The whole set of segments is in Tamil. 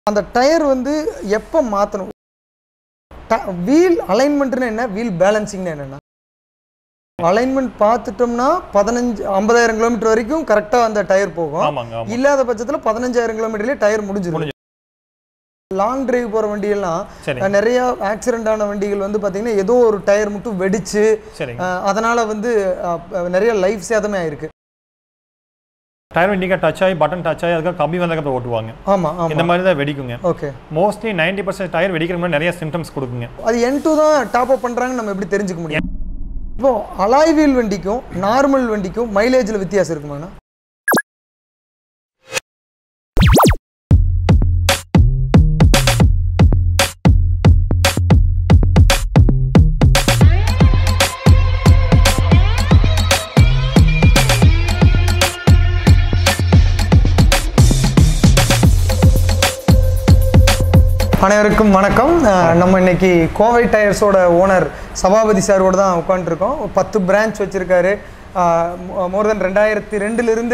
அந்த டயர் வந்து எப்போ மாற்றணும் வீல் அலைன்மெண்ட்னு என்ன வீல் பேலன்சிங்னு என்னென்னா அலைன்மெண்ட் பார்த்துட்டோம்னா பதினஞ்சு ஐம்பதாயிரம் கிலோமீட்டர் வரைக்கும் கரெக்டாக அந்த டயர் போகும் ஆமாங்க ஆமாம் இல்லாத பட்சத்தில் பதினஞ்சாயிரம் கிலோமீட்டர்லேயே டயர் முடிஞ்சிடும் லாங் டிரைவ் போகிற வண்டியெல்லாம் சரி அஹ், நிறைய ஆக்சிடென்ட் ஆன வண்டிகள் வந்து பார்த்தீங்கன்னா ஏதோ ஒரு டயர் மட்டும் வெடிச்சு சரிங்க அஹ், அதனால வந்து அஹ், நிறைய லைஃப் சேதமே ஆயிருக்கு டயர் வண்டிக்கா டச் ஆகி பட்டன் டச் ஆகி அதுக்காக கம்பி வந்ததுக்கப்புறம் ஓட்டுவாங்க ஆமாம் இந்த ஆமாம் மாதிரி தான் வெடிக்குங்க okay mostly ninety percent tyre வெடிக்கிற மாதிரி நிறைய சிம்டம்ஸ் கொடுக்குங்க அது என் டூ தான் டாப் அப் பண்ணுறாங்கன்னு நம்ம எப்படி தெரிஞ்சுக்க முடியும் இப்போ அலாய் வீல் வண்டிக்கும் நார்மல் வண்டிக்கும் மைலேஜில் வித்தியாசம் இருக்குமாண்ணா அனைவருக்கும் வணக்கம் அஹ் நம்ம இன்னைக்கு கோவை டயர்ஸோட ஓனர் சபாபதி சாரோட தான் உட்காந்துருக்கோம் பத்து பிரான்ச் வச்சுருக்காரு மோர் தென் ரெண்டாயிரத்தி ரெண்டுலேருந்து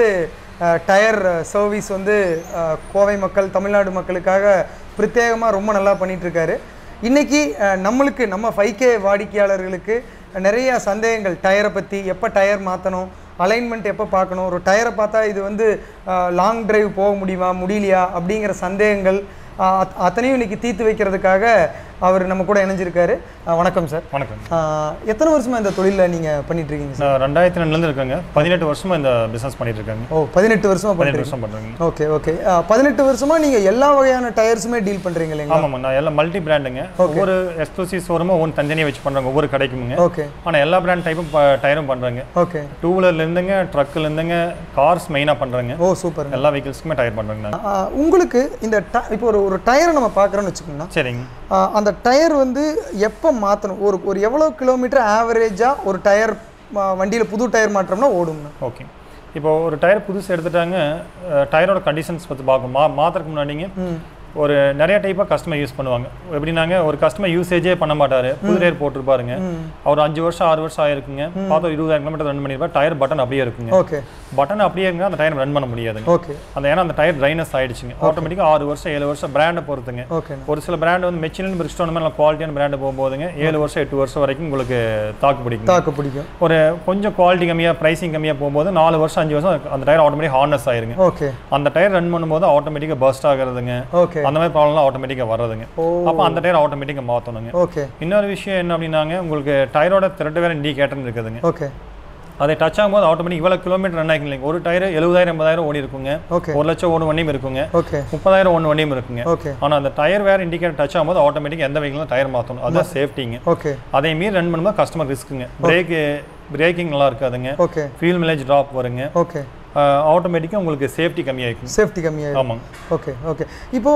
டயர் சர்வீஸ் வந்து அஹ், கோவை மக்கள் தமிழ்நாடு மக்களுக்காக பிரத்யேகமாக ரொம்ப நல்லா பண்ணிகிட்ருக்காரு இன்றைக்கி நம்மளுக்கு நம்ம ஃபைவ் கே வாடிக்கையாளர்களுக்கு நிறைய சந்தேகங்கள் டயரை பற்றி எப்போ டயர் மாற்றணும் அலைன்மெண்ட் எப்போ பார்க்கணும் ஒரு டயரை பார்த்தா இது வந்து லாங் டிரைவ் போக முடியுமா முடியலையா அப்படிங்கிற சந்தேகங்கள் ஆஹ் அத்- அத்தனையும் இன்னைக்கு தீர்த்து வைக்கிறதுக்காக அவர் நம்ம கூட இணைஞ்சிருக்காரு ஆஹ் வணக்கம் சார் வணக்கம் ஆஹ் எத்தனை வருஷமா இந்த தொழிலில் நீங்கள் பண்ணிட்டு இருக்கீங்க சார் நான் ரெண்டாயிரத்தி ரெண்டுலேருந்து இருக்காங்க பதினெட்டு வருஷமா இந்த பிஸ்னஸ் பண்ணிட்டு இருக்காங்க ஓ பதினெட்டு வருஷமா பதினெட்டு பண்ணுறீங்க வருஷம் பண்ணுறாங்க ஓகே ஓகே பதினெட்டு வருஷமா நீங்கள் எல்லா வகையான டயர்ஸுமே டீல் பண்ணுறீங்க இல்லைங்களா ஆமாம் நான் எல்லாம் மல்டி பிராண்டுங்க ஒவ்வொரு எக்ஸ்க்ளூசிவ் ஷோரூமும் ஒவ்வொரு தனித்தனியாக வச்சு பண்ணுறாங்க ஒவ்வொரு கடைக்குமுங்க ஓகே ஆனால் எல்லா பிராண்ட் டைப்பும் டயரும் பண்ணுறாங்க ஓகே டூ வீலர்லேருந்துங்க ட்ரக்குலேருந்துங்க கார்ஸ் மெயினாக பண்ணுறாங்க ஓ சூப்பர் எல்லா வெஹிக்கிள்ஸ்க்குமே டயர் பண்ணுறாங்க நாங்கள் உங்களுக்கு இந்த ட இப்போ ஒரு ஒரு டயரை நம்ம பார்க்குறோன்னு வச்சுக்கோங்கன்னா சரிங்க ஆஹ் அந்த டயர் வந்து எப்போ மாற்றணும் ஒரு ஒரு எவ்வளோ கிலோமீட்டர் ஆவரேஜாக ஒரு டயர் வண்டியில் புது டயர் மாற்றோம்னா ஓடுங்கண்ணா ஓகே இப்போ ஒரு டயர் புதுசு எடுத்துட்டாங்க அஹ், டயரோட கண்டிஷன்ஸ் பற்றி பார்க்கும் மா மாற்றுறதுக்கு முன்னாடிங்க ம் ஒரு நிறைய டைப்பாக கஸ்டமர் யூஸ் பண்ணுவாங்க எப்படின்னாங்க ஒரு கஸ்டமர் யூசேஜே பண்ண மாட்டாரு புது டயர் போட்டிருப்பாருங்க ம் அவர் அஞ்சு வருஷம் ஆறு வருஷம் ஆயிருக்குங்க பார்த்தா இருபதாயிரம் கிலோமீட்டர் ரன் பண்ணியிருப்பார் டயர் பட்டன் அப்படியே இருக்குங்க ஓகே பட்டன் அப்படியே இருக்குங்க அந்த டயர் ரன் பண்ண முடியாதுங்க ஓகே அந்த ஏன்னா அந்த டயர் ட்ரைனஸ் ஆயிடுச்சுங்க ஆட்டோமேட்டிக்காக ஆறு வருஷம் ஏழு வருஷம் பிராண்டை பொறுத்துங்க ஓகேண்ணா ஒரு சில பிராண்ட் வந்து மெச்சிலின் பிரிஸ்டோன் மாதிரி குவாலிட்டியான பிராண்டு போகும்போதுங்க ஏழு வருஷம் எட்டு வருஷம் வரைக்கும் உங்களுக்கு தாக்கு பிடிக்கும் தாக்கு பிடிக்கும் ஒரு கொஞ்சம் குவாலிட்டி கம்மியாக ப்ரைஸிங் கம்மியாக போகும்போது நாலு வருஷம் அஞ்சு வருஷம் அந்த டயர் ஆட்டோமேட்டிக் ஹார்னஸ் ஆயிருங்க ஓகே அந்த டயர் ரன் பண்ணும்போது ஆட்டோமேட்டிக்காக பர்ஸ்ட் ஆகுறதுங்க ஓகே அந்த மாதிரி ப்ராப்ளம்லாம் ஆட்டோமேட்டிக்காக வர்றதுங்க ஓ அப்போ அந்த டயர் ஆட்டோமேட்டிக்காக மாற்றணுங்க ஓகே இன்னொரு விஷயம் என்ன அப்படின்னாங்க உங்களுக்கு டயரோட த்ரெட் வேறு இண்டிகேட்டர்னு இருக்குதுங்க ஓகே அதை டச் ஆகும்போது ஆட்டோமேட்டிக் இவ்வளோ கிலோமீட்டர் ரன் ஆகிக்கலைங்க ஒரு டயர் எழுபதாயிரம் எண்பதாயிரம் ஓடி இருக்குங்க ஓகே ஒரு லட்சம் ஓடு வண்டியும் இருக்குங்க ஓகே முப்பதாயிரம் ஒன்று வண்டியும் இருக்குங்க ஓகே ஆனால் அந்த டயர் வேறு இண்டிகேட்டர் டச் ஆகும்போது ஆட்டோமேட்டிக் எந்த வெஹிக்கிளும் டயர் மாற்றணும் அதுதான் சேஃப்டிங்க ஓகே அதே மீறி ரன் பண்ணும்போது கஸ்டமர் ரிஸ்க்குங்க பிரேக்கு பிரேக்கிங் நல்லா இருக்காதுங்க ஓகே ஃபியூல் மிலேஜ் ட்ராப் வருங்க ஓகே ஆட்டோமேட்டிக்காக உங்களுக்கு சேஃப்டி கம்மியாயிருக்கும் சேஃப்டி கம்மியாயிடும் ஆமாங்க ஓகே ஓகே இப்போ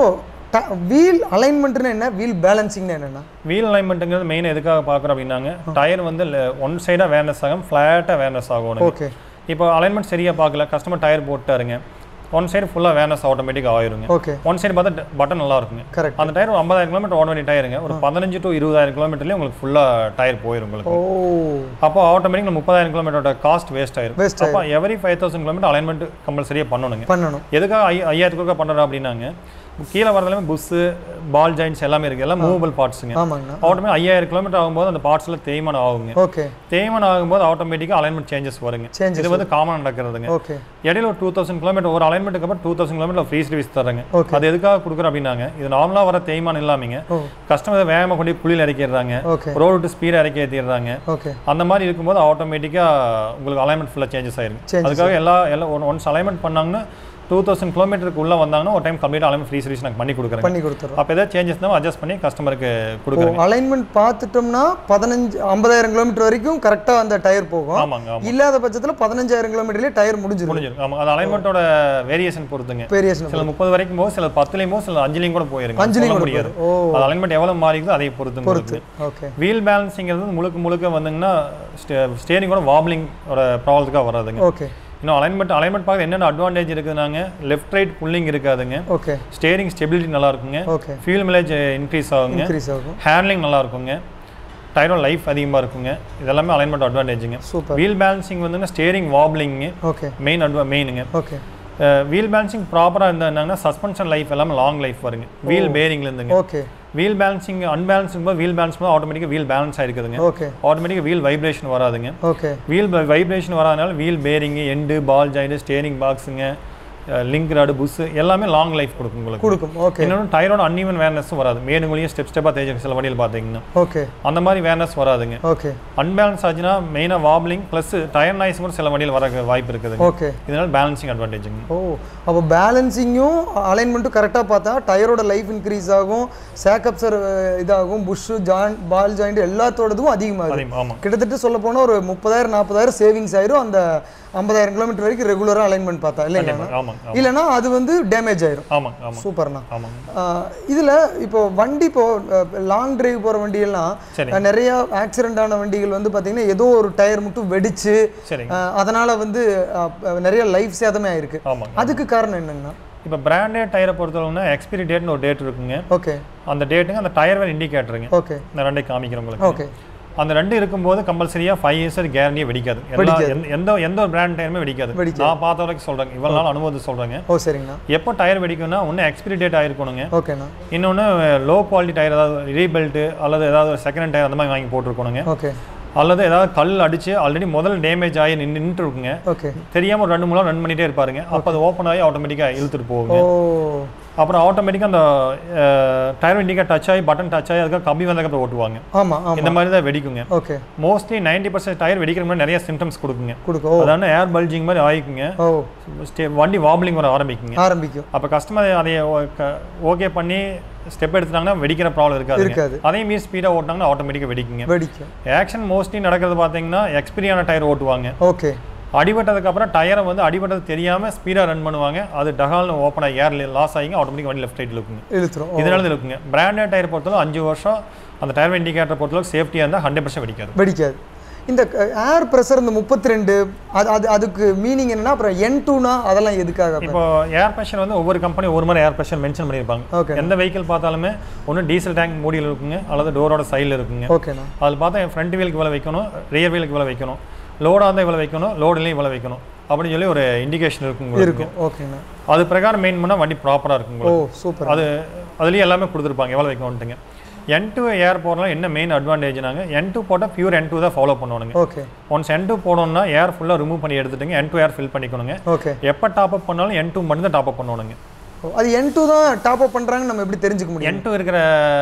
வீல் அலைன்மெண்ட்னு என்ன வீல் பேலன்சிங்னு என்னன்னா வீல் அலைன்மெண்ட்டுங்கிறது மெயின் எதுக்காக பார்க்குறோம் அப்படின்னாங்க டயர் வந்து ஒன் சைடாக வேர்னஸ் ஆகும் ஃப்ளாட்டாக வேர்னஸ் ஆகணும் ஓகே இப்போ அலைன்மெண்ட் சரியாக பார்க்கல கஸ்டமர் டயர் போட்டாருங்க ஒன் சைடு ஃபுல்லாக வேர்னஸ் ஆட்டோமேட்டிக் ஆயிருங்க ஓகே ஒன் சைடு பார்த்தா பட்டன் நல்லா இருக்குங்க கரெக்ட் அந்த டயர் ஒரு ஐம்பதாயிரம் கிலோமீட்டர் ஓட வேண்டிய டயருங்க ஒரு பதினஞ்சு டு இருபதாயிரம் கிலோமீட்டர்லேயே உங்களுக்கு ஃபுல்லாக டயர் போயிடும் உங்களுக்கு ஓ அப்போ ஆட்டோமேட்டிக் முப்பதாயிரம் கிலோமீட்டரோட காஸ்ட் வேஸ்ட் ஆயிரும் Waste அப்போ every five thousand kilometre alignment கம்பல்சரியாக பண்ணணுங்க பண்ணணும் எதுக்காக ஐ ஐயாயிரத்துக்கு பண்ணுறோம் அப்படின்னாங்க கீழே வரதுலாமே புஸ்ஸு பால் ஜாயின்ஸ் எல்லாமே இருக்குது எல்லாம் மூவபிள் பார்ட்ஸுங்க ஆமாங்கண்ணா ஆட்டோமேட்டிக் ஐயாயிரம் கிலோமீட்டர் ஆகும்போது அந்த பார்ட்ஸில் தேய்மானம் ஆகுங்க ஓகே தேய்மானம் ஆகும்போது ஆட்டோமேட்டிக்காக அலைன்மெண்ட் சேஞ்சஸ் வருங்க Changes இது வந்து காமன் நடக்கிறதுங்க ஓகே இடையில ஒரு டூ தௌசண்ட் கிலோமீட்டர் ஒரு அலைன்மெண்ட்டுக்கு அப்புறம் two thousand kilometre free service தராங்க Okay. அது எதுக்காக கொடுக்குறோம் அப்படின்னாங்க இது நார்மலாக வர தேய்மானம் இல்லாமங்க ஓ கஸ்டமர் வேகமாக கொண்டு போய் குழியில் இறக்கிடுறாங்க ஓகே ரோடு விட்டு ஸ்பீட் இறக்கி ஏற்றிடுறாங்க ஓகே அந்த மாதிரி இருக்கும்போது ஆட்டோமேட்டிக்காக உங்களுக்கு அலைன்மெண்ட் ஃபுல்லாக சேஞ்சஸ் ஆயிருக்கு Changes அதுக்காக எல்லா எல்லாம் ஒன் ஒன்ஸ் அலைன்மெண்ட் பண்ணாங்கன்னா டூ தௌசண்ட் கிலோமீட்டருக்கு உள்ள வந்தாங்கன்னா ஒரு time complete alignment free service நாங்கள் பண்ணி கொடுக்குறேன் பண்ணி கொடுத்துறோம் அப்போ ஏதாவது சேஞ்சஸ்னா அட்ஜஸ்ட் பண்ணி கஸ்டமருக்கு கொடுக்குறேங்க அலைன்மெண்ட் பார்த்துட்டோம்னா பதினஞ்சு ஐம்பதாயிரம் கிலோமீட்டர் வரைக்கும் கரெக்டாக அந்த டயர் போகும் ஆமாங்க ஆமாம் இல்லாத பட்சத்தில் பதினஞ்சாயிரம் கிலோமீட்டர்லேயே டயர் முடிஞ்சிடும் முடிஞ்சிருக்கு ஆமாம் அது அலைன்மெண்ட்டோட வேரியேஷன் பொறுத்துங்க வேரியேஷன் சில முப்பது வரைக்கும் போகும் சில பத்துலேயும் போகும் சில அஞ்சுலேயும் கூட போயிருங்க அஞ்சுலையும் சொல்ல கூட முடியாது ஓ அது அலைன்மெண்ட் எவ்வளோ மாறிக்குதோ அதை பொறுத்து பொறுத்து பொறுத்து ஓகே வீல் பேலன்சிங்கிறது முழுக்க முழுக்க வந்துங்கன்னா ஸ்டேரிங் கூட வாப்லிங்கோட ப்ராப்ளத்துக்காக வராதுங்க ஓகே இன்னும் அலைன்மெண்ட் அலைன்மெண்ட் பார்க்க என்னென்ன அட்வான்டேஜ் இருக்குதுனாங்க லெஃப்ட் ரைட் புல்லிங் இருக்காதுங்க ஓகே ஸ்டேரிங் ஸ்டெபிலிட்டி நல்லா இருக்குங்க ஓகே ஃபியூல் மிலேஜ் இன்க்ரீஸ் ஆகுங்க இன்க்ரீஸ் ஆகும் ஹேண்ட்லிங் நல்லா இருக்குங்க டயரோட லைஃப் அதிகமாக இருக்குங்க இதெல்லாமே அலைன்மெண்ட் அட்வான்டேஜுங்க சூப்பர் வீல் பேலன்சிங் வந்துங்க ஸ்டேரிங் வாப்லிங்கு ஓகே மெயின் அட்வா மெயினுங்க ஓகே வீல் பேலன்சிங் ப்ராப்பராக இருந்தாங்கன்னா சஸ்பென்ஷன் லைஃப் எல்லாமே லாங் லைஃப் வருங்க வீல் பேரிங்ல இருந்துங்க ஓகே வீல் பேலன்சிங் அன்பேலன்சிங் போது வீல் பேலன்ஸ் போது ஆட்டோமேட்டிக்காக வீல் பேலன்ஸ் ஆயிருக்குதுங்க ஓகே ஆட்டோமேட்டிக்காக வீல் வைப்ரேஷன் வராதுங்க ஓகே வீல் வைப்ரேஷன் வராதனால wheel bearing end ball joint steering பாக்ஸுங்க லிங்க் ராடு புஸ் எல்லாமே லாங் லைஃப் கொடுக்கும் உங்களுக்கு கொடுக்கும் ஓகே இன்னொன்று டயரோட அன்இவன் வேர்னஸும் வராது மேனுங்களையும் ஸ்டெப் ஸ்டெப்பாக தேய்ச்சி சில வண்டியில் பார்த்தீங்கன்னா ஓகே அந்த மாதிரி வேர்னஸ் வராதுங்க ஓகே அன்பேலன்ஸ் ஆச்சுன்னா மெயினாக வாப்லிங் ப்ளஸ் டயர் நாய்ஸ் கூட சில வண்டியில் வர வாய்ப்பு இருக்குதுங்க ஓகே இதனால பேலன்சிங் அட்வான்டேஜுங்க ஓ அப்போ பேலன்சிங்கும் அலைன்மெண்ட்டும் கரெக்டாக பார்த்தா டயரோட லைஃப் இன்க்ரீஸ் ஆகும் சேக்கப்ஸர் இதாகும் புஷ்ஷு ஜாயின் பால் ஜாயிண்ட் எல்லாத்தோடதும் அதிகமாகும் அதே ஆமாம் கிட்டத்தட்ட சொல்ல போனால் ஒரு முப்பதாயிரம் நாற்பதாயிரம் சேவிங்ஸ் ஆயிரும் அந்த ஐம்பதாயிரம் கிலோமீட்டர் வரைக்கும் ரெகுலராக அலைன்மெண்ட் பார்த்தா இல்லைங்களா ஆமாங்க இல்லைன்னா அது வந்து டேமேஜ் ஆயிரும் ஆமாங்க ஆமாம் சூப்பர்ண்ணா ஆமாங்க ஆஹ் இதுல இப்போ வண்டி இப்போ லாங் டிரைவ் போற வண்டியெல்லாம் சரி. அஹ் நிறைய ஆக்சிடென்ட் ஆன வண்டிகள் வந்து பாத்தீங்கன்னா ஏதோ ஒரு டயர் மட்டும் வெடிச்சு சரிங்க ஆஹ் அதனால வந்து ஆஹ் நிறைய லைஃப் சேதமே ஆயிருக்கு ஆமாங்க அதுக்கு காரணம் என்னங்கண்ணா இப்போ பிராண்டட் டயரை பொறுத்தவரைனா எக்ஸ்பிரி டேட்னு ஒரு டேட் இருக்குங்க ஓகே அந்த டேட்டுங்க அந்த டயர் வேறு இண்டிகேட்டருங்க ஓகே இந்த ரெண்டை காமிக்கிறேன் உங்களுக்கு ஓகே அந்த ரெண்டு இருக்கும்போது கம்பல்சரியாக ஃபைவ் இயர்ஸ் கேரண்டியே வெடிக்காது எல்லா எந்த- எந்த எந்த ஒரு பிராண்ட் டயருமே வெடிக்காது வெடிக்காது. நான் பார்த்த வரைக்கும் சொல்கிறேங்க இவ்வளோ நாள் அனுபவத்தை சொல்கிறேங்க ஓ சரிங்கண்ணா எப்போ டயர் வெடிக்கும்னா ஒன்று எக்ஸ்பிரி டேட் ஆயிருக்கணுங்க ஓகேண்ணா இன்னொன்று லோ குவாலிட்டி டயர் ஏதாவது ரீபெல்ட்டு அல்லது ஏதாவது செகண்ட் ஹேண்ட் டயர் அந்த மாதிரி வாங்கி போட்டிருக்கணுங்க ஓகே அல்லது ஏதாவது கல் அடிச்சு ஆல்ரெடி முதல்ல டேமேஜ் ஆகி நின்று நின்று இருக்குங்க ஓகே தெரியாம ஒரு ரெண்டு மூணு நாள் ரன் பண்ணிட்டே இருப்பாருங்க அப்போ அது ஓப்பன் ஆகி ஆட்டோமேட்டிக்காக இழுத்துட்டு போகுங்க ஓ அப்புறம் ஆட்டோமேட்டிக்காக அந்த டயர் இண்டிகா டச் ஆகி பட்டன் டச் ஆகி அதுக்காக கம்பி வந்ததுக்கப்புறம் ஓட்டுவாங்க ஆமா ஆமா இந்த மாதிரி தான் வெடிக்குங்க okay mostly ninety percent tyre வெடிக்கிற மாதிரி நிறைய சிம்டம்ஸ் கொடுக்குங்க கொடுக்கும் ஓ அதாவது ஏர் பல்ஜிங் மாதிரி ஆயிக்குங்க ஓ ஸ்டே வண்டி வாப்லிங் வர ஆரம்பிக்குங்க ஆரம்பிக்கும் அப்போ கஸ்டமர் அதை ஓகே பண்ணி ஸ்டெப் எடுத்துட்டாங்கன்னா வெடிக்கிற ப்ராப்ளம் இருக்காது இருக்காது அதே மீறி ஸ்பீடாக ஓட்டினாங்கன்னா ஆட்டோமேட்டிக்காக வெடிக்குங்க வெடிக்கும் ஆக்ஷன் மோஸ்ட்லி நடக்கிறது பார்த்தீங்கன்னா எக்ஸ்பீரியான டயர் ஓட்டுவாங்க ஓகே அடிபட்டதுக்கு அப்புறம் டயரை வந்து அடிபட்டது தெரியாம ஸ்பீடாக ரன் பண்ணுவாங்க அது டகால்னு ஓப்பன் ஆகி ஏர் லாஸ் ஆகிங்க ஆட்டோமேட்டிக் வண்டி லெஃப்ட் ரைட்டில் இருக்குங்க இழுத்துரும் ஓ, இதனால தான் இருக்குங்க பிராண்டட் டயர் பொறுத்தவரை அஞ்சு வருஷம் அந்த டயர் இண்டிகேட்டர் பொறுத்தளவு சேஃப்டியாக இருந்தால் ஹண்ட்ரட் பர்சன்ட் வெடிக்காது வெடிக்காது இந்த ஏர் ப்ரெஷர் இந்த முப்பத்தி ரெண்டு அது அது அதுக்கு மீனிங் என்னன்னா அப்புறம் என் டூனா அதெல்லாம் எதுக்காக அப்ப? இப்போ ஏர் ப்ரெஷர் வந்து ஒவ்வொரு கம்பெனி ஒரு மாதிரி ஏர் ப்ரெஷர் மென்ஷன் பண்ணியிருப்பாங்க ஓகே எந்த வெஹிக்கிள் பார்த்தாலுமே ஒன்று டீசல் டேங்க் மூடியில் இருக்குங்க அல்லது டோரோட சைடில் இருக்குங்க ஓகேண்ணா அதில் பார்த்தா ஃப்ரண்ட் வீலுக்கு இவ்வளோ வைக்கணும் ரியர் வீலுக்கு இவ்வளோ வைக்கணும் லோடாக இருந்தால் இவ்வளோ வைக்கணும் லோடுலேயும் இவ்வளோ வைக்கணும் அப்படின்னு சொல்லி ஒரு இண்டிகேஷன் இருக்கும் உங்களுக்கு இருக்கும் ஓகேண்ணா அது பிரகாரம் மெயின் பண்ணால் வண்டி ப்ராப்பராக இருக்கும் ஓ உங்களுக்கு சூப்பர் அது அதுலேயும் எல்லாமே கொடுத்துருப்பாங்க எவ்வளோ வைக்கணுன்ட்டுங்க என் டூ ஏர் போடலாம் என்ன மெயின் அட்வான்டேஜ்னாங்க என் டூ போட்டால் பியூர் என் டூ தான் ஃபாலோ பண்ணணுங்க ஓகே ஒன்ஸ் என் டூ போடணும்னா ஏர் ஃபுல்லாக ரிமூவ் பண்ணி எடுத்துட்டுங்க என் டூ ஏர் ஃபில் பண்ணிக்கணுங்க ஓகே எப்போ டாப் அப் பண்ணாலும் என் டூ மட்டும் தான் டாப் அப் பண்ணணுங்க அது என் டூ தான் டாப் அப் பண்றாங்க நம்ம எப்படி தெரிஞ்சுக்க முடியும் என் டூ இருக்கிற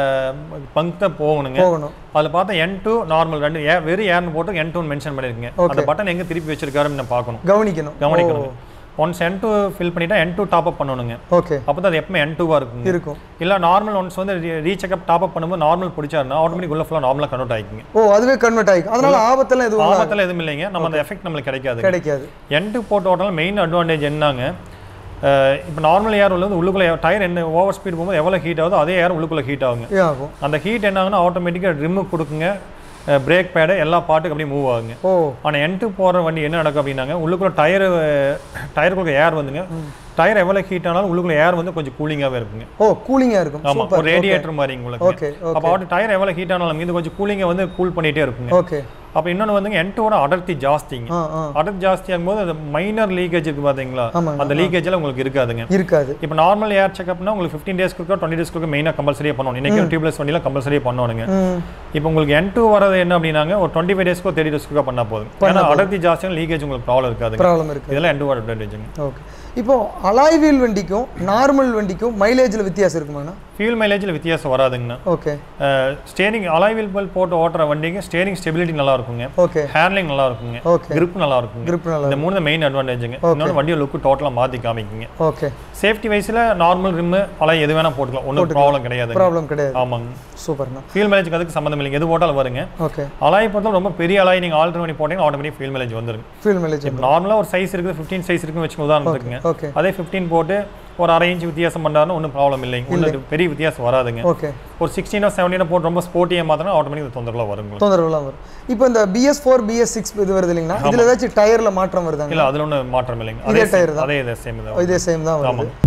பங்க் தான் போகணுங்க போகணும் அதில் பார்த்தா என் டூ நார்மல் ரெண்டு ஏ வெறும் ஏர்னு போட்டு என் டூன்னு மென்ஷன் பண்ணியிருக்குங்க அந்த பட்டன் எங்கே திருப்பி வச்சிருக்காருன்னு நான் பார்க்கணும் கவனிக்கணும் கவனிக்கணும் ஒன்ஸ் என் டூ ஃபில் பண்ணிட்டா என் டூ டாப் அப் பண்ணணுங்க ஓகே அப்போ தான் அது எப்பவுமே என் டூவாக இருக்குங்க இருக்கும் இல்லை நார்மல் ஒன்ஸ் வந்து ரீசெக்அப் டாப் அப் பண்ணும்போது நார்மல் பிடிச்சாருன்னா ஆட்டோமேட்டிக் உள்ள ஃபுல்லாக நார்மலாக கன்வெர்ட் ஆகிக்குங்க ஓ அதுவே கன்வெர்ட் ஆகிக்கும் அதனால ஆபத்தெல்லாம் எதுவும் ஆபத்தில் எதுவும் இல்லைங்க நம்ம அந்த எஃபெக்ட் நம்மளுக்கு கிடைக்காது கிடைக்காது எண்டு போட்டு ஓட்டினாலும் மெயின் அட்வான்டேஜ் என்னங்க இப்போ நார்மல் ஏர் உள்ள வந்து உள்ளுக்குள்ளே டயர் என்ன ஓவர் ஸ்பீட் போகும்போது எவ்வளோ ஹீட் ஆகுதோ அதே ஏர் உள்ளுக்குள்ளே ஹீட் ஆகுங்க ஏன் ஆகும் அந்த ஹீட் என்ன ஆகுனா ஆட்டோமேட்டிக்காக ரிம்மு கொடுக்குங்க பிரேக் பேடு எல்லா பாட்டுக்கு அப்படியே மூவ் ஆகுங்க ஓ ஆனால் என்ட்டு போகிற வண்டி என்ன நடக்கும் அப்படின்னாங்க உள்ளுக்குள்ள டயர் டயருக்குள்ள ஏர் வந்துங்க டயர் எவ்வளோ ஹீட் ஆனாலும் உள்ளுக்குள்ள ஏர் வந்து கொஞ்சம் கூலிங்காகவே இருக்குங்க ஓ கூலிங்கா இருக்கும் ஆமாம் சூப்பர் ஒரு ரேடியேட்டர் மாதிரி உங்களுக்கு ஓகே அப்போ ஆட்டு டயர் எவ்வளோ ஹீட் ஆனாலும் இது கொஞ்சம் கூலிங்கை வந்து கூல் பண்ணிகிட்டே இருக்குங்க ஓகே அப்போ இன்னொன்று வந்துங்க என்ட்டோட அடர்த்தி ஜாஸ்திங்க ஆ ஆ அடர்த்தி ஜாஸ்தி ஆகும்போது அது மைனர் லீக்கேஜ் இருக்கு பார்த்தீங்களா ஆமாங்க, அந்த லீக்கேஜில் உங்களுக்கு இருக்காதுங்க இருக்காது இப்போ நார்மல் ஏர் செக்அப்னா உங்களுக்கு ஃபிஃப்டீன் டேஸ்க்கு டுவெண்ட்டி டேஸ்க்கு மெயினாக கம்பல்சரியாக பண்ணணும் இன்னைக்கு டியூப்லெஸ் வண்டியில் கம்பல்சரியாக பண்ணணுங்க ம் இப்போ உங்களுக்கு என் டூ வரது என்ன அப்படின்னாங்க ஒரு டுவெண்ட்டி ஃபைவ் டேஸ்க்கோ தேர்ட்டி டேஸ்க்கோ பண்ணா போதும் ஏன்னா அடர்த்தி ஜாஸ்தியாக லீக்கேஜ் உங்களுக்கு ப்ராப்ளம் இருக்காதுங்க ப்ராப்ளம் இருக்கு இதெல்லாம் என் டூ அட்வான்டேஜுங்க ஓகே இப்போ அலாய் வீல் வண்டிக்கும் நார்மல் வண்டிக்கும் மைலேஜில் வித்தியாசம் இருக்குமாண்ணா ஃபியூல் மைலேஜில் வித்தியாசம் வராதுங்கண்ணா ஓகே ஸ்டேரிங் அலாய்வில் பல் போட்டு ஓட்டுற வண்டிக்கு ஸ்டேரிங் ஸ்டெபிலிட்டி நல்லா இருக்குங்க ஓகே ஹேண்ட்லிங் நல்லா இருக்குங்க ஓகே grip நல்லா இருக்குங்க grip நல்லா இந்த மூணு மெயின் அட்வான்டேஜுங்க இன்னொன்று வண்டியை லுக்கு டோட்டலாக மாற்றி காமிக்குங்க ஓகே சேஃப்டி வைஸில் நார்மல் ரிம்மு அலாய் எது வேணால் போட்டுக்கலாம் ஒன்றும் ப்ராப்ளம் கிடையாது ப்ராப்ளம் கிடையாது ஆமாங்க சூப்பர்ண்ணா ஃபியூல் மைலேஜுக்கு அதுக்கு சம்மந்தம் இல்லைங்க எது போட்டாலும் வருங்க ஓகே அலாய் பொறுத்தவரை ரொம்ப பெரிய அலாய் நீங்கள் ஆல்டர் பண்ணி போட்டீங்கன்னா ஆட்டோமேட்டிக் ஃபியூல் மைலேஜ் வந்துருங்க ஃபீல் மைலேஜ் நார்மலாக ஒரு சைஸ் இருக்குது ஃபிஃப்டீன் சைஸ் இருக்குன்னு வச்சுக்கோங்க உதாரணத்துக்குங்க ஓகே அதே ஃபிஃப்டீன் போட்டு ஒரு அரை இன்ச் வித்தியாசம் பண்ணாருன்னா ஒன்றும் ப்ராப்ளம் இல்லைங்க ஒன்றும் பெரிய வித்தியாசம் வராதுங்க ஓகே ஒரு சிக்ஸ்டீனோ செவன்டீனோ போட்டு ரொம்ப ஸ்போர்ட்டியாக மாற்றினா ஆட்டோமேட்டிக் தொந்தரவுலாம் வரும் உங்களுக்கு தொந்தரவுலாம் வரும் இப்போ இந்த பிஎஸ் ஃபோர் பிஎஸ் சிக்ஸ் இது வருது இல்லைங்களா இதில் ஏதாச்சும் டயரில் மாற்றம் வருதாங்க இல்லை அதில் ஒன்றும் மாற்றம் இல்லைங்க இதே அதே டயர் same- அதே இதே சேம் தான் இதே சேம் தான் வருது ஆமாங்க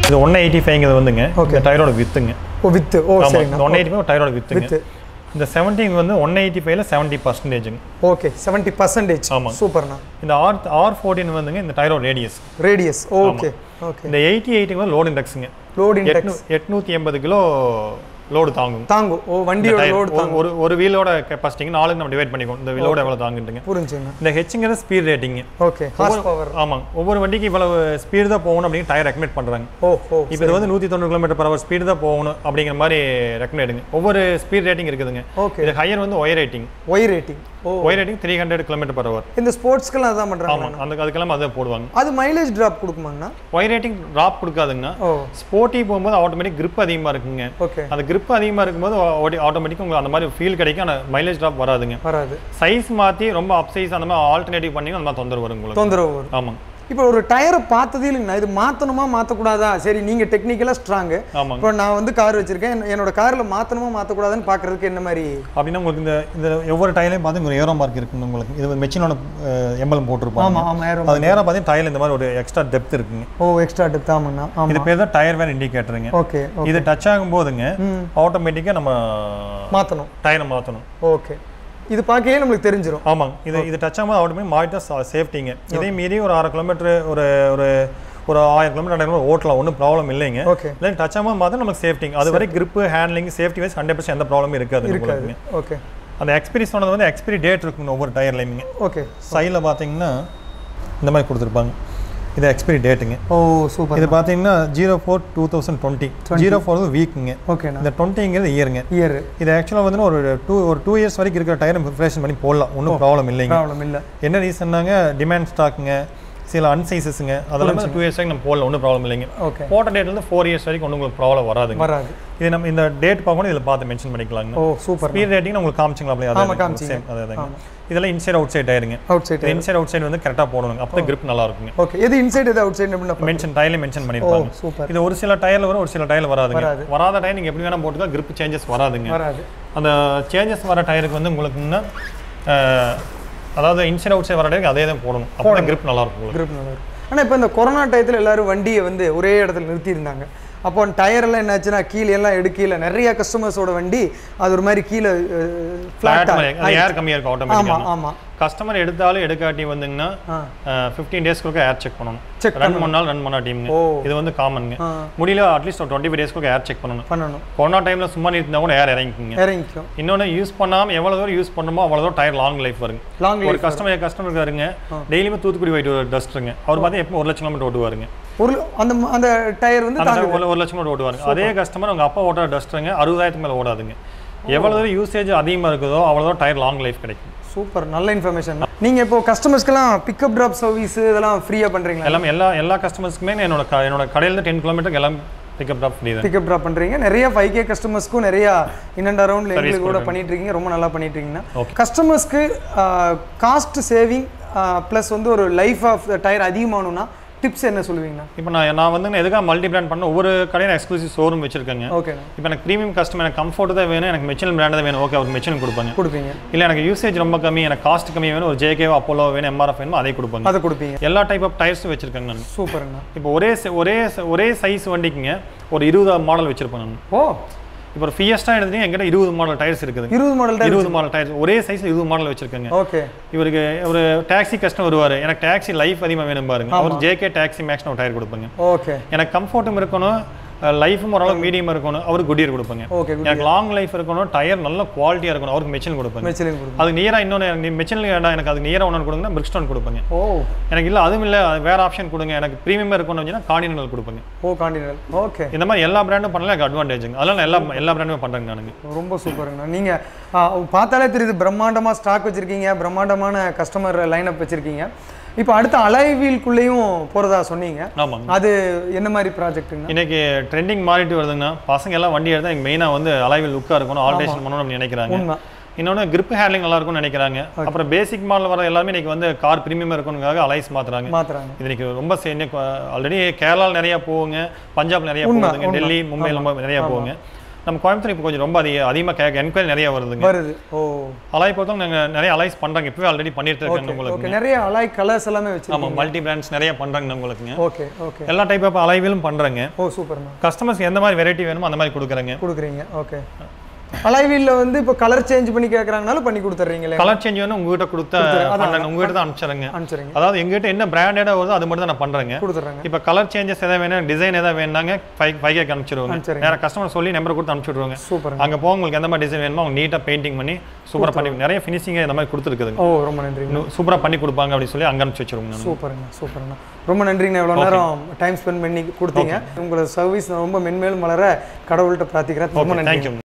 இது ஒன் எயிட்டி ஃபைவ்ங்கிறது வந்துங்க இந்த டயரோட வித்துங்க ஓ வித்து ஓ ஆமாம் சரிண்ணா இந்த ஒன் எயிட்டி ஃபைவ் டயரோட வித்துங்க வித்து இந்த செவன்ட்டிங் வந்து ஒன் எயிட்டி ஃபைவ்ல செவன்ட்டி பர்சன்டேஜுங்க ஓகே செவன்ட்டி பர்சன்டேஜ் ஆமாம். சூப்பர்ண்ணா இந்த ஆர் ஆர் ஃபோர்டீன் வந்துங்க இந்த டயரோட ரேடியஸ் ரேடியஸ் ஓகே ஓகே இந்த எயிட்டி எயிட்டிங் வந்து லோடு இண்டெக்ஸுங்க லோட் எட்நூ இன்டெக்ஸ் எட்நூற்றி எண்பது கிலோ லோடு தாங்கும் தாங்கும் ஓ வண்டியோட டயர் லோடு ஒரு- ஒரு ஒரு வீலோட கெப்பாசிட்டிங்க நாலுக்கு நம்ம டிவைட் பண்ணிக்கோம் இந்த வீலோட எவ்வளோ தாங்குட்டுங்க புரிஞ்சுங்கண்ணா இந்த ஹெச்ங்கிறது speed rating okay horse power ஆமாங்க ஒவ்வொரு வண்டிக்கு இவ்வளவு ஸ்பீடு தான் போகணும் அப்படின்னு டயர் ரெக்கமெண்ட் பண்ணுறாங்க ஓ ஓ இப்போ இது வந்து நூற்றி தொண்ணூறு கிலோமீட்டர் பர் ஹவர் ஸ்பீடு தான் போகணும் அப்படிங்கிற மாதிரி ரெக்கமெண்டுங்க ஒவ்வொரு ஸ்பீட் ரேட்டிங் இருக்குதுங்க ஓகே இது ஹையர் வந்து ஒய் ரேட்டிங் ஒய் ரேட்டிங் ஓ Y rating three hundred kilometre per hour இந்த ஸ்போர்ட்ஸ்க்கெல்லாம் அதான் பண்ணுறாங்க ஆமாம் அந்த அதுக்கெல்லாம் அதை போடுவாங்க அது மைலேஜ் டிராப் கொடுக்குமாங்கண்ணா ஒய் ரேட்டிங் ட்ராப் கொடுக்காதுங்க ஓ ஸ்போர்ட்டி போகும்போது ஆட்டோமேட்டிக் grip அதிகமாக இருக்குங்க ஓகே அந்த grip அதிகமாக இருக்கும்போது ஆட்டோமேட்டிக் உங்களுக்கு அந்த மாதிரி ஃபீல் கிடைக்கும் ஆனால் மைலேஜ் ட்ராப் வராதுங்க வராது சைஸ் மாற்றி ரொம்ப அப் சைஸ் அந்த மாதிரி ஆல்டர்னேட்டிவ் பண்ணி அந்த மாதிரி தொந்தரவு வரும் உங்களுக்கு தொந்தரவு வரும் ஆமாங்க இப்போ ஒரு டயரை பார்த்ததே இல்லைங்கண்ணா இது மாற்றணுமா மாற்றக்கூடாதா சரி நீங்கள் டெக்னிக்கலாக ஸ்ட்ராங்கு ஆமாங்க இப்போ நான் வந்து கார் வச்சிருக்கேன் என்ன- என்னோட காரில் மாற்றணுமா மாற்றக்கூடாதுன்னு பார்க்கறதுக்கு என்ன மாதிரி அப்படின்னா உங்களுக்கு இந்த இந்த ஒவ்வொரு டைலையும் பார்த்து ஒரு ஏரோ மார்க் இருக்குங்க உங்களுக்கு இது மெச்சினோட எம்பலம் போட்டிருப்பாங்க ஆமாம் ஆமாம் ஏறும் அது நேராக பார்த்தீங்கன்னா டயர் இந்த மாதிரி ஒரு எக்ஸ்ட்ரா டெப்த் இருக்குங்க ஓ எக்ஸ்ட்ரா டெப்த் ஆமாங்கண்ணா இது ஆமாம் பேர் தான் டயர் வேர் இண்டிகேட்டருங்க ஓகே இது டச் ஆகும் போதுங்க ம் ஆட்டோமேட்டிக்காக நம்ம மாற்றணும் டயரை மாற்றணும் ஓகே இது பார்க்கவே நம்மளுக்கு தெரிஞ்சிடும் ஆமாங்க இது இது டச் ஆகும்போது ஆட்டோமேட்டிக் மாறிட்டா சேஃப்டிங்க இதே மீறி ஒரு அரை கிலோமீட்டர் ஒரு ஒரு ஒரு ஆயிரம் கிலோமீட்டர் ரெண்டாயிரம் ஓட்டலாம் ஒன்றும் ப்ராப்ளம் இல்லைங்க ஓகே இல்லை டச் ஆகும்போது பார்த்தா நமக்கு சேஃப்டிங் அது வரை grip handling safety wise hundred percent எந்த ப்ராப்ளமும் இருக்காது இருக்காது உங்களுக்கு ஓகே அந்த எக்ஸ்பீரி சொன்னது வந்து எக்ஸ்பீரி டேட் இருக்குங்க ஒவ்வொரு டயர்லையுமே ஓகே சைடில் பார்த்தீங்கன்னா இந்த மாதிரி கொடுத்துருப்பாங்க இது எக்ஸ்பைரி டேட்டுங்க ஓ சூப்பர் இது பார்த்தீங்கன்னா zero four two thousand twenty zero four வீக்குங்க ஓகேண்ணா இந்த டுவெண்ட்டிங்கிறது இயருங்க இயர் இது ஆக்சுவலாக வந்து ஒரு டூ ஒரு டூ இயர்ஸ் வரைக்கும் இருக்கிற டயர் ப்ரிப்பரேஷன் பண்ணி போடலாம் ஒன்றும் ப்ராப்ளம் இல்லைங்க ப்ராப்ளம் இல்லை என்ன ரீசன்னாங்க டிமாண்ட் ஸ்டாக்குங்க சில அன்சைசஸுங்க அதெல்லாம் டூ இயர்ஸ் வரைக்கும் நம்ம போடலாம் ஒன்றும் ப்ராப்ளம் இல்லைங்க ஓகே போட்ட டேட்லேருந்து ஃபோர் இயர்ஸ் வரைக்கும் ஒன்றும் உங்களுக்கு ப்ராப்ளம் வராதுங்க வராது இது நம்ம இந்த டேட் பார்க்கணும் இதில் பார்த்து மென்ஷன் பண்ணிக்கலாங்க ஓ சூப்பர் ஸ்பீட் ரேட்டிங் உங்களுக்கு காமிச்சிங்களா அப்படியே ஆமா, அதான் காமிச்சீங்க. சேம் அதே தாங்க இதெல்லாம் இன்சைட் அவுட் சைட் டயருங்க outside inside outside வந்து கரெக்டாக போடணுங்க அப்போ grip நல்லா இருக்குங்க ஓகே எது இன்சைடு எது அவுட் சைடு எப்படின்னா மென்ஷன் டயர்ல மென்ஷன் ஓ பண்ணியிருப்பாங்க சூப்பர் இது ஒரு சில டயர்ல வரும் ஒரு சில டயர்ல வராதுங்க வராது. வராத டயர் நீங்க எப்படி வேணா போட்டுக்கலாம் grip சேஞ்சஸ் வராதுங்க வராது அந்த சேஞ்சஸ் வர டயருக்கு வந்து உங்களுக்குன்னா அஹ், அதாவது இன்சைட் அவுட் சைடு வர டயருக்கு அதே தான் போடணும் அப்போ grip நல்லா இருக்கும் உங்களுக்கு கிரிப் நல்லா இருக்கும் ஆனால் இப்போ இந்த கொரோனா டயத்தில் எல்லாரும் வண்டியை வந்து ஒரே இடத்துல நிறுத்தியிருந்தாங்க அப்போ டயர் எல்லாம் என்னாச்சுன்னா கீழே எல்லாம் எடுக்கீழ நிறைய கஸ்டமர்ஸோட வண்டி அது ஒரு மாதிரி கீழே ஃபிளாட் ஃப்ளாட்டாக ஏர் கம்மியா இருக்கும் ஆமாம் ஆட்டோமேட்டிக்காக ஆமாம் கஸ்டமர் எடுத்தாலும் எடுக்காட்டி வந்தீங்கன்னா ஆ ஃபிஃப்டீன் டேஸ்க்கு ஏர் செக் பண்ணணும் Check ரன் பண்ணாலும் ரன் பண்ணா டீமுங்க ஓ. இது வந்து காமனுங்க ஆ முடியல அட்லீஸ்ட் ஒரு டுவெண்ட்டி ஃபைவ் டேஸ்க்கு ஏர் செக் பண்ணணும் பண்ணணும் கொரோனா டைம்ல சும்மா இருந்தால் கூட ஏர் இறங்கிக்குங்க இறங்கிக்கும் இன்னொன்று யூஸ் பண்ணாமல் எவ்வளோ தூரம் யூஸ் பண்ணுமோ அவ்வளோ தூரம் டயர் லாங் லைஃப் வருங்க லாங் ஒரு கஸ்டமர் கஸ்டமர் இருக்காருங்க டெய்லியுமே தூத்துக்குடி போயிட்டு டஸ்ட்டுங்க அவர் பார்த்தா எப்போ ஒரு லட்சம் கிலோமீட்டர் ஓட்டுவாருங்க ஒரு அந்த அந்த டயர் வந்து அந்த தாங்குது ஒரு ஒரு லட்சம் கிலோமீட்டர் ஓட்டுவாருங்க அதே கஸ்டமர் அவங்க அப்பா ஓட்டுற டஸ்ட்டுங்க அறுபதாயிரத்துக்கு மேலே ஓடாதுங்க எவ்வளோ தூரம் யூசேஜ் அதிகமாக இருக்குதோ அவ்வளோ தூரம் டயர் லாங் லைஃப் கிடைக்கும் சூப்பர் நல்ல இன்ஃபர்மேஷன் நீங்கள் இப்போ கஸ்டமர்ஸ்க்கெல்லாம் பிக்கப் ட்ராப் சர்வீஸ் இதெல்லாம் ஃப்ரீயாக பண்ணுறீங்களா எல்லாமே எல்லா எல்லா கஸ்டமர்ஸ்க்குமே என்னோட க- என்னோட கடையிலேருந்து டென் கிலோமீட்டருக்கு எல்லாம் பிக்கப் ட்ராப் ஃப்ரீ தான் பிக்கப் ட்ராப் பண்ணுறீங்க நிறைய ஃபைவ் கே கஸ்டமர்ஸ்க்கும் நிறைய இன் அண்ட் அரௌண்ட் எங்களுக்கு கூட பண்ணிட்டு இருக்கீங்க ரொம்ப நல்லா பண்ணிட்டு இருக்கீங்கன்னா Okay. கஸ்டமர்ஸ்க்கு காஸ்ட் சேவிங் ப்ளஸ் வந்து ஒரு லைஃப் ஆஃப் டயர் அதிகமாகணும்னா டிப்ஸ் என்ன சொல்லுவீங்கண்ணா இப்போ நான் நான் வந்து நான் எதுக்காக மல்டி பிராண்ட் பண்ண ஒவ்வொரு கடையும் எக்ஸ்க்ளூசிவ் ஷோரூம் வச்சிருக்கேங்க ஓகேண்ணா இப்போ எனக்கு ப்ரீமியம் கஸ்டமர் எனக்கு கம்ஃபர்ட் தான் வேணும் எனக்கு மெச்சின் பிராண்ட் தான் வேணும் ஓகே அவருக்கு மெச்சின் கொடுப்பாங்க கொடுப்பீங்க இல்லை எனக்கு யூசேஜ் ரொம்ப கம்மி எனக்கு காஸ்ட் கம்மி வேணும் ஒரு ஜேகேவோ அப்போலோ வேணும் எம்ஆர்எஃப் வேணுமோ அதை கொடுப்பாங்க அதை கொடுப்பீங்க எல்லா டைப் ஆஃப் டயர்ஸும் வச்சிருக்கேங்க நான் சூப்பர்ண்ணா இப்போ ஒரே ச- ஒரே ச- ஒரே சைஸ் வண்டிக்குங்க ஒரு இருபது மாடல் வச்சிருப்பேன் நான் ஓ இப்போ ஒரு ஃபியஸ்டா எடுத்தீங்க என்கிட்ட இருபது மாடல் டயர்ஸ் இருக்குதுங்க இருபது மாடல் டயர் இருபது மாடல் டயர்ஸ் ஒரே சைஸ் இருபது மாடல் வச்சிருக்கேங்க ஓகே இவருக்கு ஒரு டாக்ஸி கஸ்டமர் வருவார் எனக்கு டாக்ஸி லைஃப் அதிகமாக வேணும் பாருங்க அவர் ஜேகே டாக்ஸி மேக்ஸ் ஒரு டயர் கொடுப்பேங்க ஓகே எனக்கு கம்ஃபர்ட்டும் இருக்கணும் லைஃபும் ஓரளவுக்கு மீடியம் இருக்கணும் அவருக்கு குடியர் கொடுப்பேங்க ஓகே எனக்கு லாங் லைஃப் இருக்கணும் டயர் நல்ல குவாலிட்டியாக இருக்கணும் அவருக்கு மெச்சின் கொடுப்பேங்க மெச்சிலின் கொடுப்பீங்க அது நியராக இன்னொன்று மெச்சின் வேண்டாம் எனக்கு அது நியராக ஒன்று கொடுங்கன்னா பிரிக்ஸ்டோன் கொடுப்பேங்க ஓ எனக்கு இல்லை அதுவும் இல்லை அது வேற ஆப்ஷன் கொடுங்க எனக்கு ப்ரீமியமாக இருக்கணும் அப்படின்னா கார்டினல் கொடுப்பேங்க ஓ காண்டினல் ஓகே இந்த மாதிரி எல்லா பிராண்டும் பண்ணலாம் எனக்கு அட்வான்டேஜுங்க அதெல்லாம் நான் எல்லா எல்லா பிராண்டுமே பண்ணுறேங்க நானுங்க ரொம்ப சூப்பருங்கண்ணா நீங்கள் பார்த்தாலே தெரியுது பிரம்மாண்டமாக ஸ்டாக் வச்சுருக்கீங்க பிரம்மாண்டமான கஸ்டமர் லைனப் வச்சுருக்கீங்க இப்போ அடுத்த அலைவீல்குள்ளேயும் போகிறதா சொன்னீங்க ஆமாங்க அது என்ன மாதிரி ப்ராஜெக்ட்டுங்க இன்னைக்கு ட்ரெண்டிங் மாறிட்டு வருதுங்கன்னா பசங்க எல்லாம் வண்டி எடுத்தா எனக்கு மெயினாக வந்து அலைவில் லுக்காக இருக்கணும் ஆல்ட்ரேஷன் பண்ணணும்னு அப்படின்னு நினைக்கிறாங்க உண்மை இன்னொன்று grip ஹேண்ட்லிங் நல்லா இருக்கும்னு நினைக்கிறாங்க அப்புறம் பேசிக் மாடல் வர எல்லாமே இன்னைக்கு வந்து கார் ப்ரீமியம் இருக்கணுங்காக அலைஸ் மாத்துறாங்க மாத்துறாங்க இது இன்னைக்கு ரொம்ப ஆல்ரெடி கேரளாவில் நிறைய போகுங்க பஞ்சாப் நிறைய உண்மை, போகுதுங்க உண்மை. டெல்லி மும்பை ரொம்ப நிறைய போகுங்க நம்ம கோயம்புத்தூர் இப்போ கொஞ்சம் ரொம்ப அதிக அதிகமாக கேட்க என்கொயரி நிறைய வருதுங்க வருது ஓ அலாய் பொறுத்தவங்க நாங்கள் நிறைய அலைஸ் பண்ணுறாங்க இப்போவே ஆல்ரெடி பண்ணிட்டு இருக்காங்க உங்களுக்கு ஓகே நிறைய அலாய் கலர்ஸ் எல்லாமே வச்சிருக்கோம் ஆமாம் மல்டி பிராண்ட்ஸ் நிறைய பண்ணுறாங்க உங்களுக்குங்க ஓகே ஓகே எல்லா டைப் ஆஃப் அலைவிலும் பண்ணுறாங்க ஓ சூப்பர்ண்ணா கஸ்டமர்ஸ் எந்த மாதிரி வெரைட்டி வேணுமோ அந்த மாதிரி கொடுக்குறாங்க கொடுக்குறீங்க ஓகே அலைவீல்ல வந்து இப்போ கலர் சேஞ்ச் பண்ணி கேட்குறாங்கனாலும் பண்ணி கொடுத்துட்றீங்களே கலர் சேஞ்ச் வேணும் உங்ககிட்ட கொடுத்தா பண்ணுறாங்க உங்ககிட்ட தான் அனுப்பிச்சிடுங்க அனுப்பிச்சிடுங்க அதாவது எங்ககிட்ட என்ன பிராண்டடாக வருதோ அது மட்டும் தான் நான் பண்ணுறேங்க கொடுத்துட்றாங்க இப்போ கலர் சேஞ்சஸ் எதாவது வேணும் டிசைன் எதாவது வேணாங்க ஃபைவ் ஃபைவ் கேக் அனுப்பிச்சிடுவாங்க அனுப்பிச்சிடுங்க. வேறு கஸ்டமர் சொல்லி நம்பர் கொடுத்து அனுப்பிச்சிடுவாங்க சூப்பருங்க அங்கே போக உங்களுக்கு எந்த மாதிரி டிசைன் வேணுமோ அவங்க நீட்டாக பெயிண்டிங் பண்ணி சூப்பராக பண்ணி நிறைய ஃபினிஷிங் இந்த மாதிரி கொடுத்துருக்குதுங்க ஓ ரொம்ப நன்றிங்க சூப்பராக பண்ணி கொடுப்பாங்க அப்படின்னு சொல்லி அங்கே அனுப்பிச்சி வச்சிருவோங்க நான் சூப்பருங்க சூப்பருங்க ரொம்ப நன்றிங்கண்ணா இவ்வளோ நேரம் டைம் ஸ்பெண்ட் பண்ணி கொடுத்தீங்க உங்களோட சர்வீஸ் ரொம்ப மென்மேலும் வளர கடவுள்கிட்ட பிரார்த்திக்கிறேன் ரொம்ப நன்றி தேங்க்யூ